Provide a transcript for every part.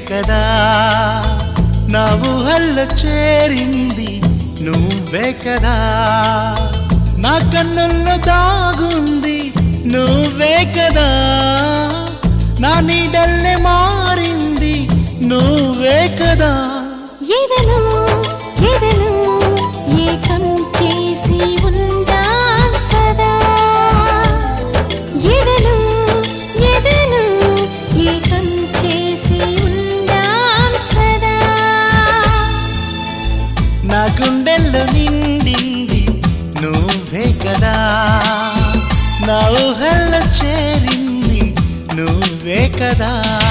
కదా నా ఊహల్లో చేరింది నువ్వే కదా నా కన్నుల్లో దాగుంది నువ్వే కదా నా నీడల్లే మారింది నువ్వే కదా ఎదను ఎదను ఏకం చేసి ఉందాం సదా ఎదను ఎదను ఏకం చేసి ఉందాం సదా నా గుండెల్లో నిండింది నువ్వే కదా నా ఊహల్లో చేరింది నువ్వే కదా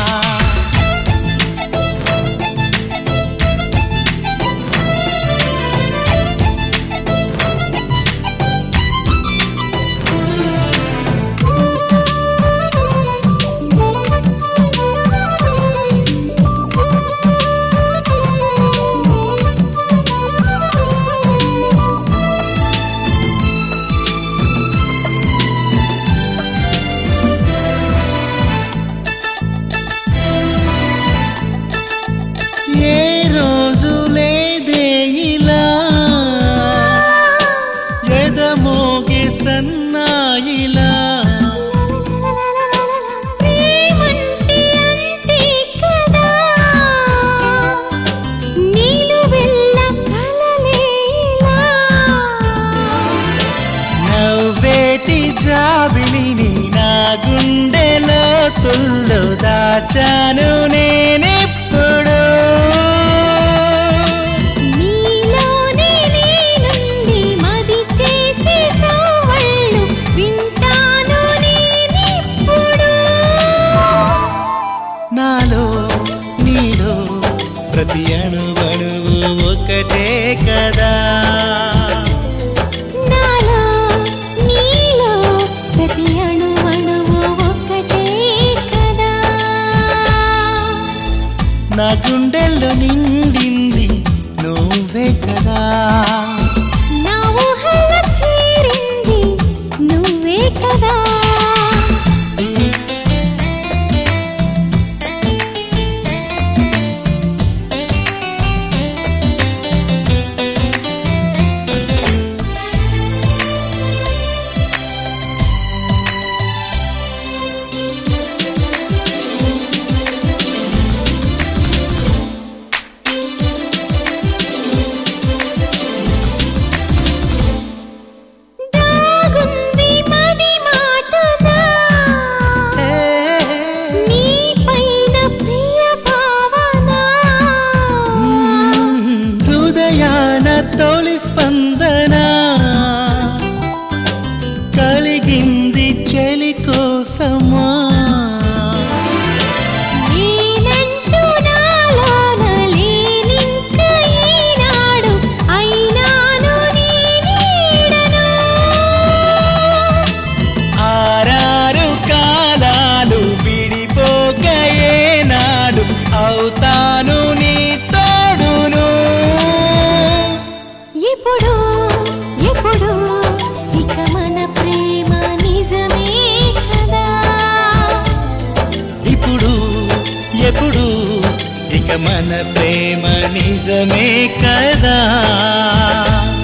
ఏ రోజు లేదే ఇలా ఎదమోగే సన్నాయిలా ప్రేమంటే అంతే కదా నీలు వెళ్ళ కలలేలా నవ్వేటి జాబిలిని నా గుండెలో తుల్లో దాచాను నేనెప్పుడు నీలోనే నేనుండి మది చేసే సవళ్ళు వింటాను నేనిప్పుడు నాలో నీలో ప్రతి అణువణువు ఒకటే కదా నాలో నీలో ప్రతి అణువణువు ఒక్కటే కదా నా గుండెల్లో నిండింది నువ్వే కదా నా ఊహల్లో చేరింది నువ్వే కదా దాగుంది మది మాటగా నీ పైన ప్రియ భావన హృదయాన తొలి స్పందన కలిగింది చెలి కోసమా నేనంటూ నాలోన లేనింక ఈనాడు అయినాను నీ నీడను ఆరారు కాలాలు విడిపోక ఏనాడు అవుతాను నీ తోడును ఎప్పుడు ఎప్పుడు ఇక మన ప్రేమ నిజమే కదా ఇప్పుడు ఎప్పుడు ఇక మన ప్రేమ నిజమే కదా